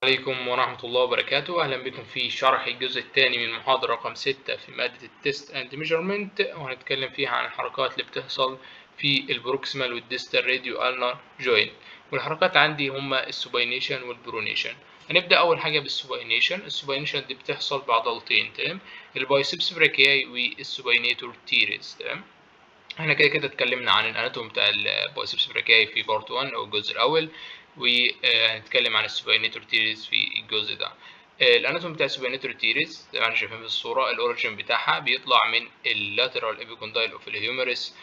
عليكم ورحمة الله وبركاته أهلا بكم في شرح الجزء الثاني من محاضرة رقم 6 في مادة التست اند ميجرمنت وهنتكلم فيها عن الحركات اللي بتحصل في البروكسيمال والديستال راديو النر جوين والحركات عندي هما السوباينيشن والبرونيشن هنبدأ أول حاجة بالسوباينيشن السوباينيشن دي بتحصل بعضلتين تمام البايسبس براكياي والسوباينيتور تيريز تمام احنا كده كده اتكلمنا عن الاناتوم بتاع البايسبس براكياي في بارت 1 او الجزء الاول وهنتكلم عن السوباينيتور تيريز في الجزء ده الاناتوم بتاع السوباينيتور تيريز زي ما احنا شايفين في الصوره الاوريجين بتاعها بيطلع من اللاترال ايبيكوندايل اوف الهيومرس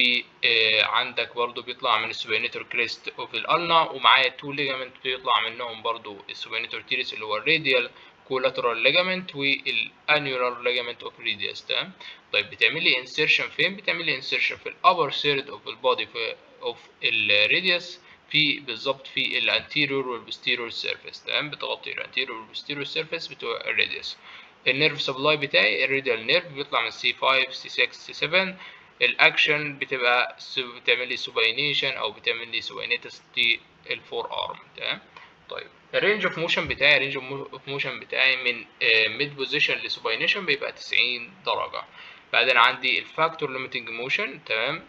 وعندك برضو بيطلع من السوباينيتور كريست اوف الالنا ومعاه تو ليجامنت بيطلع منهم برضو السوباينيتور تيريز اللي هو الراديال كولاترال ليجامنت والانيولار ليجامنت اوف ريديوس تمام طيب بتعمل لي انسيرشن فين بتعمل لي انسيرشن في الابر سيرد اوف البودي اوف الراديوس في بالظبط في الانتيريور والبوستيريور سيرفيس تمام بتغطي الانتيريور والبوستيريور سيرفيس بتوع الراديوس النيرف سبلاي بتاعي الراديال نيرف بيطلع من سي 5 سي 6 سي 7 الاكشن بتبقى بتعمل لي سوباينيشن او بتعمل لي سوباينيتس دي الفور ارم تمام طيب الرينج اوف موشن بتاعي الرينج اوف موشن بتاعي من ميد بوزيشن لسوباينيشن بيبقى 90 درجه بعدين عندي الفاكتور ليميتنج موشن تمام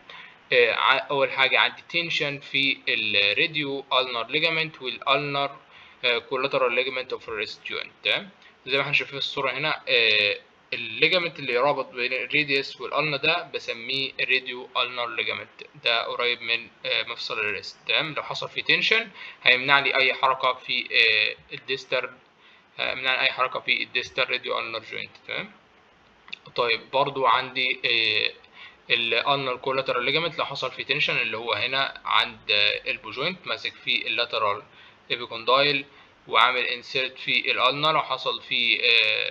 اول حاجه عندي تنشن في الراديو النر ليجامنت والالنر كولاترال ليجامنت اوف الريست جوينت تمام زي ما احنا شايفين في الصوره هنا الليجامنت اللي رابط بين الراديوس والالنا ده بسميه الراديو النر ليجامنت ده قريب من مفصل الريست تمام لو حصل فيه تنشن هيمنع لي اي حركه في الديستر هيمنع لي اي حركه في الديستر راديو النر جوينت تمام طيب برضو عندي الانر كولاترال ليجامنت لو حصل فيه تنشن اللي هو هنا عند البو جوينت ماسك في اللاترال ايبيكوندايل وعامل انسيرت في الالنا لو حصل فيه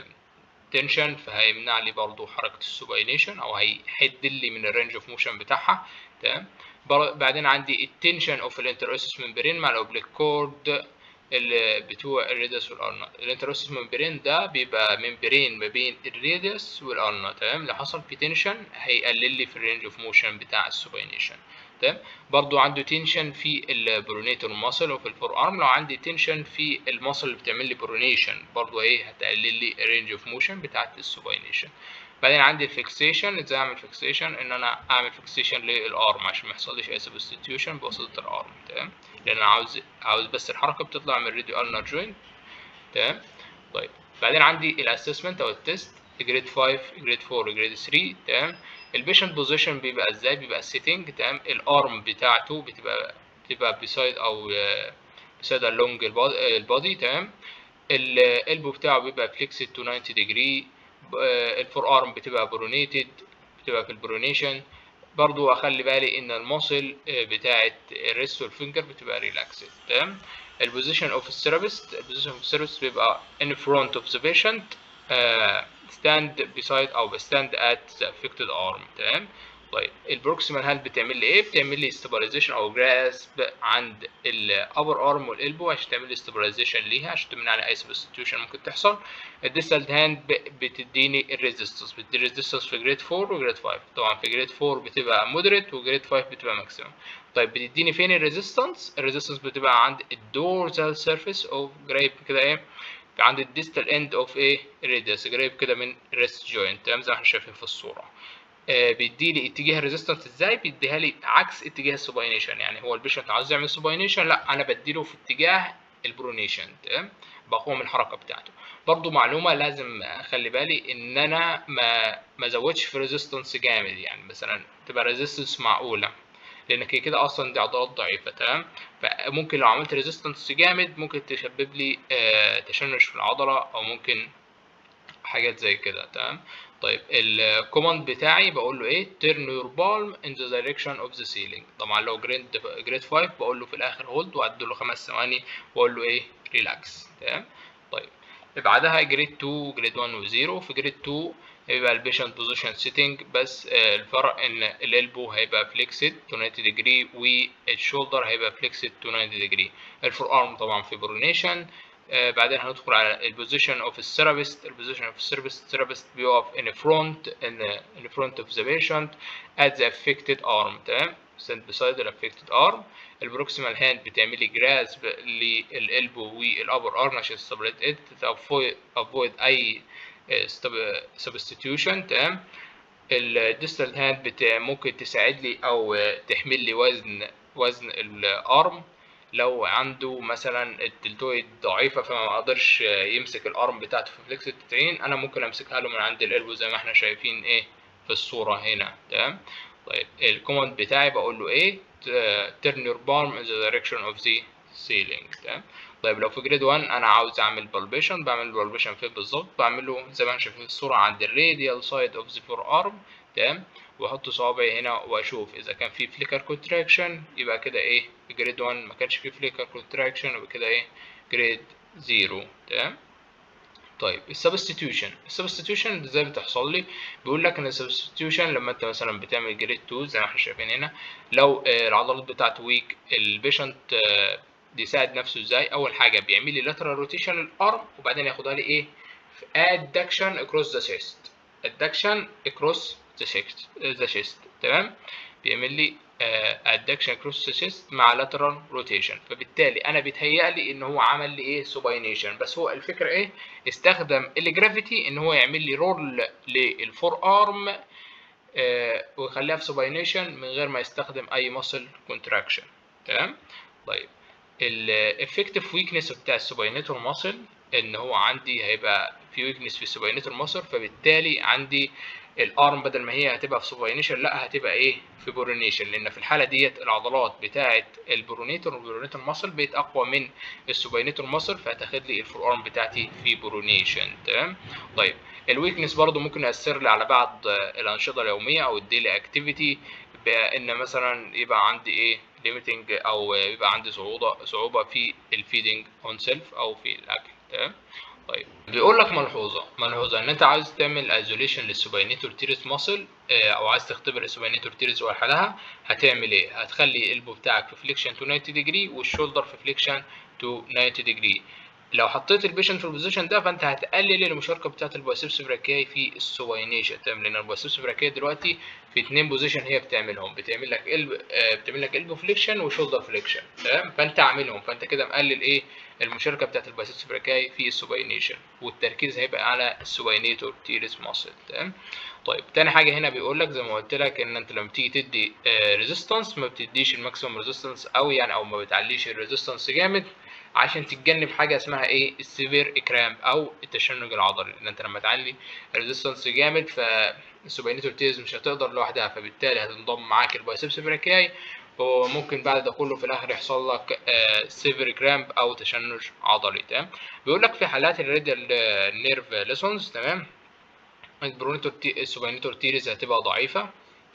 تنشن فهيمنع لي برضو حركة السوباينيشن او هيحد لي من الرينج اوف موشن بتاعها تمام بعدين عندي التنشن اوف الانتروسس ممبرين مع الاوبليك كورد اللي بتوع الريدس والارنا الانتروسس ممبرين ده بيبقى ممبرين ما بين الريدس والارنا تمام لو حصل في تنشن هيقلل لي في الرينج اوف موشن بتاع السوباينيشن تمام برضو عنده تنشن في البرونيتور ماسل وفي الفور ارم لو عندي تنشن في الماسل اللي بتعمل لي برونيشن برضو ايه هتقلل لي الرينج اوف موشن بتاعت السوباينيشن بعدين عندي الفيكسيشن ازاي اعمل فيكسيشن ان انا اعمل فيكسيشن للارم عشان ما يحصلش اي سبستيتيوشن بواسطه الارم تمام لان انا عاوز عاوز بس الحركه بتطلع من الراديو النر جوينت تمام طيب بعدين عندي الاسسمنت او التست جريد 5 جريد 4 جريد 3 تمام البيشنت بوزيشن بيبقى ازاي بيبقى سيتنج تمام الارم بتاعته بتبقى بتبقى بيسايد او بيسايد along البادي تمام الالبو بتاعه بيبقى فليكسد تو 90 ديجري الفور ارم بتبقى برونيتد بتبقى في البرونيشن برضو اخلي بالي ان المصل بتاعه الريست والفينجر بتبقى ريلاكسد تمام البوزيشن اوف الثيرابيست البوزيشن اوف الثيرابيست بيبقى in front of the patient uh, stand beside او stand at the affected arm تمام طيب البروكسيمال هل بتعمل لي ايه بتعمل لي استابلايزيشن او جراسب عند الابر ارم والالبو عشان تعمل لي استابلايزيشن ليها عشان تمنع لي اي سبستيوشن ممكن تحصل الديستال هاند بتديني الريزيستنس بتدي ريزيستنس في جريد 4 وجريد 5 طبعا في جريد 4 بتبقى مودريت وجريد 5 بتبقى ماكسيمم طيب بتديني فين الريزيستنس الريزيستنس بتبقى عند الدورزال سيرفيس اوف جريب كده ايه عند الديستال اند اوف ايه ريديوس قريب كده من ريست جوينت تمام زي ما احنا شايفين في الصوره آه بيدي لي اتجاه الريزيستنس ازاي بيديها لي عكس اتجاه السوباينيشن يعني هو البيشنت عاوز يعمل سوباينيشن لا انا بديله في اتجاه البرونيشن تمام بقوم الحركه بتاعته برضو معلومه لازم اخلي بالي ان انا ما ما ازودش في ريزيستنس جامد يعني مثلا تبقى ريزيستنس معقوله لان كده كده اصلا دي عضلات ضعيفه تمام فممكن لو عملت ريزيستنس جامد ممكن تسبب لي آه تشنج في العضله او ممكن حاجات زي كده تمام طيب الكوماند بتاعي بقول له ايه turn your palm in the direction of the ceiling طبعا لو جريد جريد 5 بقول له في الاخر هولد وادي له خمس ثواني واقول له ايه ريلاكس تمام طيب بعدها جريد 2 جريد 1 و0 في جريد 2 هيبقى البيشنت بوزيشن سيتنج بس الفرق ان الالبو هيبقى فليكسد تو 90 ديجري والشولدر هيبقى فليكسد تو 90 ديجري الفور ارم طبعا في برونيشن آه بعدين هندخل على البوزيشن اوف الثيرابيست البوزيشن اوف الثيرابيست الثيرابيست بيقف in front in, in front of the patient at the affected arm تمام stand beside the affected arm البروكسيمال هاند بتعملي جراسب للالبو والابر ارم عشان تستابليت ات افويد اي سبستيتيوشن تمام الديستال هاند بتاع ممكن تساعد لي او تحمل لي وزن وزن الارم لو عنده مثلا الدلتويد ضعيفة فما قدرش يمسك الارم بتاعته في فليكس 90 انا ممكن امسكها له من عند الالبو زي ما احنا شايفين ايه في الصورة هنا تمام طيب الكوماند بتاعي بقول له ايه turn your palm in the direction of the ceiling تمام طيب لو في جريد 1 انا عاوز اعمل بالبيشن بعمل بالبيشن فين بالظبط بعمله زي ما احنا شايفين في الصورة عند الراديال سايد اوف ذا فور ارم تمام واحط صوابعي هنا واشوف اذا كان في فليكر كونتراكشن يبقى كده ايه جريد 1 ما كانش في فليكر كونتراكشن يبقى كده ايه جريد 0 تمام طيب السبستيتيوشن السبستيتيوشن ازاي بتحصل لي بيقول لك ان السبستيتيوشن لما انت مثلا بتعمل جريد 2 زي ما احنا شايفين هنا لو العضلات بتاعته ويك البيشنت بيساعد نفسه ازاي اول حاجه بيعمل لي lateral rotation للارم وبعدين ياخدها لي ايه في adduction across the chest adduction across the chest the chest تمام بيعمل لي adduction across the chest مع lateral rotation فبالتالي انا بيتهيأ لي ان هو عمل لي ايه supination بس هو الفكره ايه استخدم الجرافيتي ان هو يعمل لي رول للفور ارم آه ويخليها في supination من غير ما يستخدم اي muscle contraction تمام طيب الافكتيف ويكنس بتاع السوباينيتور ماسل ان هو عندي هيبقى في ويكنس في السوباينيتور ماسل فبالتالي عندي الارم بدل ما هي هتبقى في سوباينيشن لا هتبقى ايه في بورونيشن لان في الحاله ديت العضلات بتاعه البرونيتور والبرونيتور ماسل بقت اقوى من السوباينيتور ماسل فهتاخد لي الفور ارم بتاعتي في بورونيشن تمام طيب الويكنس برضو ممكن ياثر لي على بعض الانشطه اليوميه او الديلي اكتيفيتي بان مثلا يبقى عندي ايه ليميتنج او يبقى عندي صعوبه صعوبه في الفيدنج اون سيلف او في الاكل تمام طيب بيقول لك ملحوظه ملحوظه ان انت عايز تعمل ايزوليشن للسوباينيتور تيرس ماسل او عايز تختبر السوباينيتور تيرس وحدها هتعمل ايه هتخلي القلب بتاعك في فليكشن تو 90 ديجري والشولدر في فليكشن تو 90 ديجري لو حطيت البيشنت في البوزيشن ده فانت هتقلل المشاركه بتاعه البايسبس براكاي في السوباينيشن تمام لان البايسبس براكاي دلوقتي في اتنين بوزيشن هي بتعملهم بتعمل لك قلب آه بتعمل لك قلب فليكشن وشولدر فليكشن تمام فانت عاملهم فانت كده مقلل ايه المشاركه بتاعه البايسبس براكاي في السوباينيشن والتركيز هيبقى على السوباينيتور تيرس ماسل تمام طيب تاني حاجه هنا بيقول لك زي ما قلت لك ان انت لما تيجي تدي آه ريزيستنس ما بتديش الماكسيمم ريزيستنس قوي يعني او ما بتعليش الريزيستنس جامد عشان تتجنب حاجه اسمها ايه السيفير اكرام او التشنج العضلي لان انت لما تعلي الريزيستنس جامد فالسوبينيتور تيز مش هتقدر لوحدها فبالتالي هتنضم معاك البايسبس براكاي وممكن بعد ده كله في الاخر يحصل لك سيفير كرامب او تشنج عضلي تمام بيقول لك في حالات الريديال نيرف ليسونز تمام البرونيتور تي... السوبينيتور تيريز هتبقى ضعيفه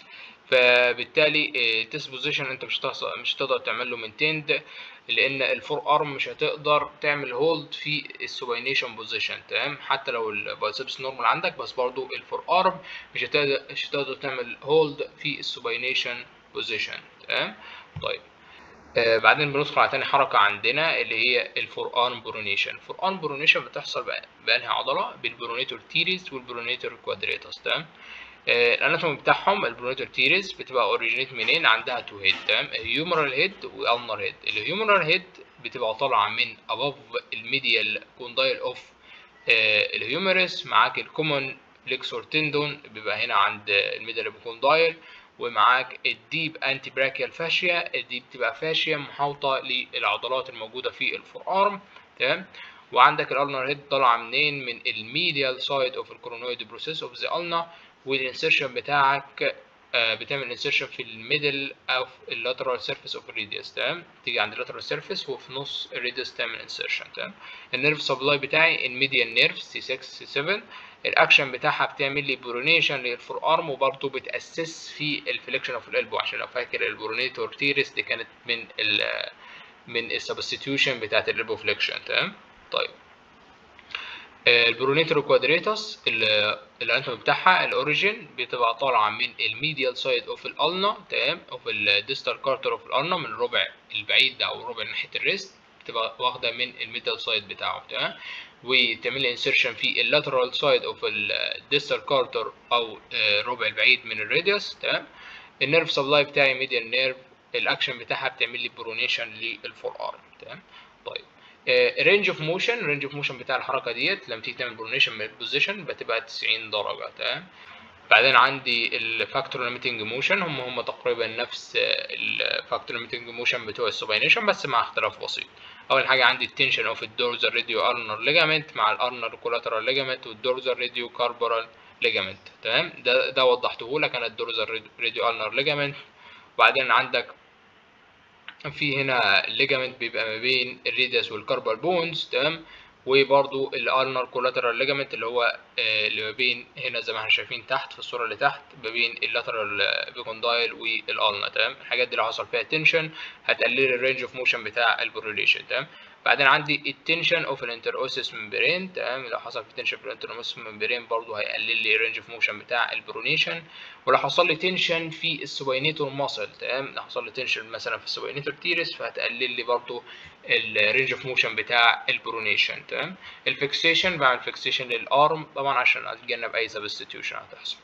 فبالتالي التست بوزيشن انت مش هتحصل مش هتقدر تعمل له مينتيند لان الفور ارم مش هتقدر تعمل هولد في السوباينيشن بوزيشن تمام حتى لو البايسبس نورمال عندك بس برضو الفور ارم مش هتقدر مش هتقدر تعمل هولد في السوباينيشن بوزيشن تمام طيب آه بعدين بندخل على تاني حركة عندنا اللي هي الفور ارم برونيشن الفور ارم برونيشن بتحصل بأنهي عضلة بالبرونيتور تيريز والبرونيتور كوادريتاس تمام آه الاناتومي بتاعهم البرونيتور تيريز بتبقى اوريجينيت منين عندها تو هيد تمام هيومرال هيد والنر هيد الهيومرال هيد بتبقى طالعه من اباف الميديال كوندايل اوف آه الهيومرس معاك الكومون فليكسور تندون بيبقى هنا عند الميديال كوندايل ومعاك الديب انتي براكيال فاشيا دي بتبقى فاشيا محاوطه للعضلات الموجوده في الفور ارم تمام وعندك الالنر هيد طالعه منين من الميديال سايد اوف الكورونويد بروسيس اوف ذا النا والانسيرشن بتاعك آه بتعمل انسيرشن في الميدل اوف اللاترال سيرفيس اوف الريديوس تمام تيجي عند اللاترال سيرفيس وفي نص الريديوس تعمل انسيرشن تمام النيرف سبلاي بتاعي الميديان نيرف سي 6 سي 7 الاكشن بتاعها بتعمل لي برونيشن للفور ارم وبرضه بتاسس في الفليكشن اوف الالبو عشان لو فاكر البرونيتور تيرس دي كانت من ال من السبستيتيوشن بتاعت الالبو فليكشن تمام طيب البرونيتور كوادريتاس الاناتومي بتاعها الاوريجين بتبقى طالعه من الميديال سايد اوف الالنا تمام اوف الديستال كارتر اوف الالنا من الربع البعيد ده او الربع ناحيه الريست بتبقى واخده من الميديال سايد بتاعه تمام وتعمل لي انسيرشن في اللاترال سايد اوف الديستال كارتر او الربع البعيد من الراديوس تمام النيرف سبلاي بتاعي ميديال نيرف الاكشن بتاعها بتعمل لي برونيشن للفور ارم تمام طيب رينج اوف موشن رينج اوف موشن بتاع الحركه ديت لما تيجي تعمل برونيشن من البوزيشن بتبقى 90 درجه تمام بعدين عندي الفاكتور ليميتنج موشن هم هم تقريبا نفس الفاكتور ليميتنج موشن بتوع السوباينيشن بس مع اختلاف بسيط اول حاجه عندي التنشن اوف الدورزال راديو ارنر ليجامنت مع الارنر كولاترال ليجامنت والدورزال راديو كاربورال ليجامنت تمام ده ده وضحته لك انا الدورزال راديو ارنر ليجامنت وبعدين عندك في هنا الليجامنت بيبقى ما بين الريديوس والكاربال بونز تمام وبرضو الارنر كولاترال ليجامنت اللي هو اللي ما بين هنا زي ما احنا شايفين تحت في الصوره اللي تحت ما بين اللاترال بيكوندايل والالنا تمام الحاجات دي لو حصل فيها تنشن هتقلل الرينج اوف موشن بتاع البروليشن تمام بعدين عندي التنشن اوف الانتروسيس ممبرين تمام لو حصل في تنشن في الانتروسيس ممبرين برضو هيقلل لي الرينج اوف موشن بتاع البرونيشن ولو حصل لي تنشن في السوباينيتور ماسل تمام لو حصل لي تنشن مثلا في السوباينيتور تيرس فهتقلل لي برضو الرينج اوف موشن بتاع البرونيشن تمام الفيكسيشن بعمل فيكسيشن للارم طبعا عشان اتجنب اي سبستيتيوشن هتحصل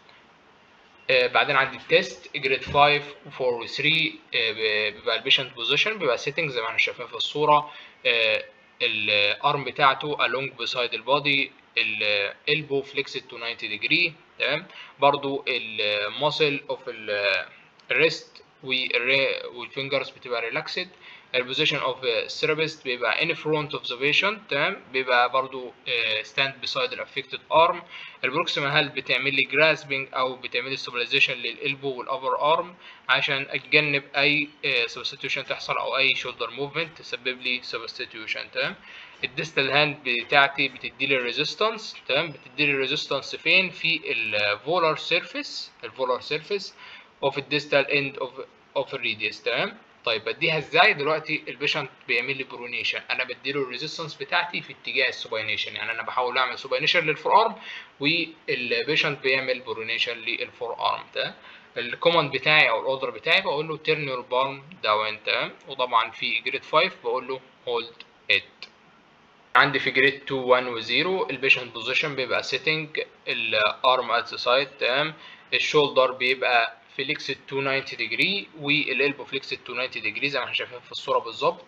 آه بعدين عندي التيست جريد 5 و4 و 3 آه بيبقى البيشنت بوزيشن بيبقى سيتنج زي ما احنا شايفين في الصوره آه الارم بتاعته along beside البادي الالبو flexed to 90 degree تمام برضو الماسل اوف الريست والفينجرز بتبقى ريلاكسد البوزيشن اوف الثيرابيست بيبقى in front of the patient تمام بيبقى برضو stand beside the affected arm البروكسيمال هل بتعمل لي grasping او بتعمل لي stabilization للالبو والابر ارم عشان اتجنب اي substitution تحصل او اي shoulder movement تسبب لي substitution تمام الديستال هاند بتاعتي بتدي لي ريزيستنس تمام بتدي لي ريزيستنس فين في الفولار سيرفيس الفولار سيرفيس اوف الديستال اند اوف اوف الريديوس تمام طيب بديها ازاي دلوقتي البيشنت بيعمل لي برونيشن انا بديله الريزيستنس بتاعتي في اتجاه السوباينيشن يعني انا بحاول اعمل سوباينيشن للفور ارم والبيشنت بيعمل برونيشن للفور ارم ده الكوماند بتاعي او الاوردر بتاعي بقول له تيرن يور بالم داون تمام وطبعا في جريد 5 بقول له هولد ات عندي في جريد 2 1 و 0 البيشنت بوزيشن بيبقى سيتنج الارم ات ذا سايد تمام الشولدر بيبقى فليكسد تو 90 ديجري والالبو فليكسد تو 90 ديجري زي ما احنا شايفين في الصوره بالظبط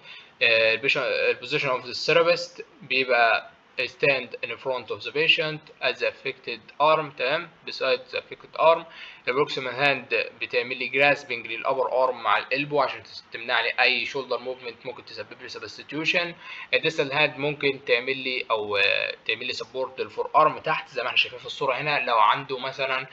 البوزيشن اوف ذا ثيرابيست بيبقى stand in front of the patient as the affected arm تمام beside the affected arm البروكسيمال هاند بتعمل لي grasping للأبر arm مع الالبو عشان تمنع لي أي shoulder movement ممكن تسبب لي substitution الديستال هاند ممكن تعمل لي أو تعمل لي support للفور arm تحت زي ما احنا شايفين في الصورة هنا لو عنده مثلا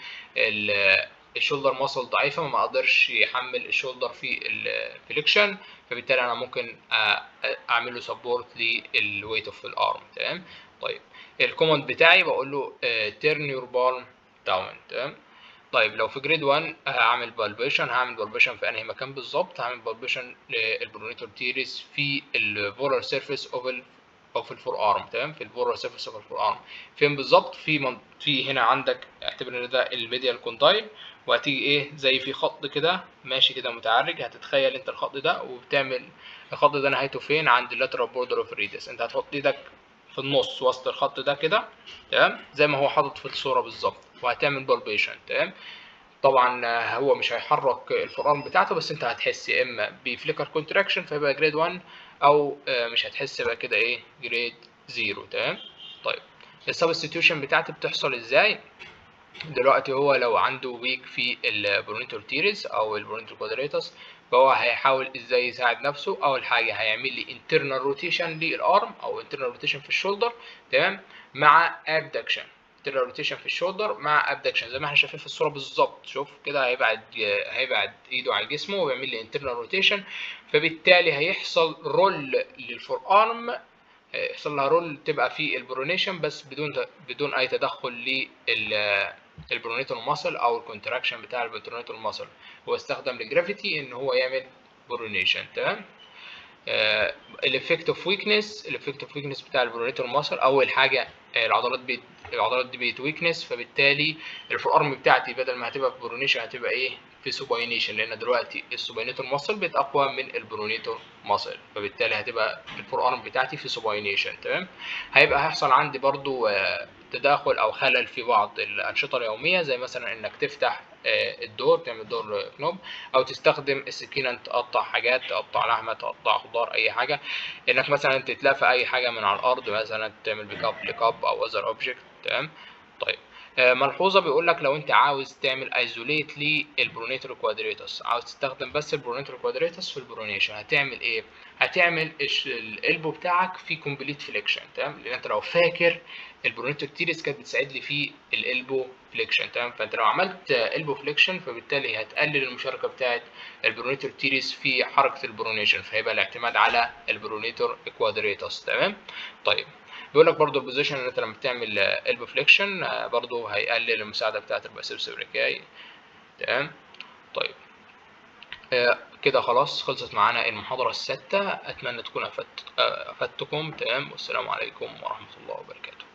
الشولدر ماسل ضعيفه ما اقدرش يحمل الشولدر في الفليكشن فبالتالي انا ممكن اعمل له سبورت للويت اوف الارم تمام طيب الكوماند بتاعي بقول له تيرن يور بالم داون تمام طيب لو في جريد 1 هعمل بالبيشن هعمل بالبيشن في انهي مكان بالظبط هعمل بالبيشن للبرونيتور تيريس في الفولر سيرفيس اوف او في الفور ارم تمام في الفور سيرفيس اوف الفور ارم فين بالظبط في من... في هنا عندك اعتبر ان ده الميديال كوندايل وهتيجي ايه زي في خط كده ماشي كده متعرج هتتخيل انت الخط ده وبتعمل الخط ده نهايته فين عند اللاترال بوردر اوف ريدس انت هتحط ايدك في النص وسط الخط ده كده تمام زي ما هو حاطط في الصوره بالظبط وهتعمل بالبيشن تمام طبعا هو مش هيحرك الفور ارم بتاعته بس انت هتحس يا اما بفليكر كونتراكشن فيبقى جريد 1 او مش هتحس بقى كده ايه جريد 0 تمام طيب السبستيتيوشن بتاعتي بتحصل ازاي دلوقتي هو لو عنده ويك في البرونيتور تيريس او البرونيتور كوادريتس فهو هيحاول ازاي يساعد نفسه اول حاجه هيعمل لي انترنال روتيشن للارم او انترنال روتيشن في الشولدر تمام مع ابدكشن انترنال روتيشن في الشولدر مع ابدكشن زي ما احنا شايفين في الصوره بالظبط شوف كده هيبعد هيبعد ايده على جسمه ويعمل لي انترنال روتيشن فبالتالي هيحصل رول للفور ارم يحصل لها رول تبقى في البرونيشن بس بدون بدون اي تدخل لل البرونيتال ماسل او الكونتراكشن بتاع البرونيتال ماسل هو استخدم الجرافيتي ان هو يعمل برونيشن تمام الافكت اوف ويكنس الافكت اوف ويكنس بتاع البرونيتال ماسل اول حاجه العضلات بيت العضلات دي بقت ويكنس فبالتالي الفور ارم بتاعتي بدل ما هتبقى في برونيشن هتبقى ايه في سوباينيشن لان دلوقتي السوباينيتور ماسل بقت اقوى من البرونيتور ماسل فبالتالي هتبقى الفور ارم بتاعتي في سوباينيشن تمام هيبقى هيحصل عندي برضو تداخل او خلل في بعض الانشطه اليوميه زي مثلا انك تفتح الدور تعمل دور كنوب او تستخدم السكينه انت تقطع حاجات تقطع لحمه تقطع خضار اي حاجه انك مثلا تتلافى اي حاجه من على الارض مثلا تعمل بيك اب لكاب او اذر اوبجكت تمام طيب ملحوظه بيقول لك لو انت عاوز تعمل ايزوليت للبرونيتور كوادريتوس عاوز تستخدم بس البرونيتور كوادريتوس في البرونيشن هتعمل ايه هتعمل الالبو بتاعك في كومبليت فليكشن تمام لان انت لو فاكر البرونيتور تيريس كانت بتساعد لي في الالبو فليكشن تمام فانت لو عملت البو فليكشن فبالتالي هتقلل المشاركه بتاعه البرونيتور تيريس في حركه البرونيشن فهيبقى الاعتماد على البرونيتور كوادريتوس تمام طيب بيقول لك برضو البوزيشن ان انت لما بتعمل البو فليكشن برضو هيقلل المساعده بتاعه الباسيبس بريكاي تمام طيب آه كده خلاص خلصت معانا المحاضره السادسه اتمنى تكون افدت افدتكم تمام والسلام عليكم ورحمه الله وبركاته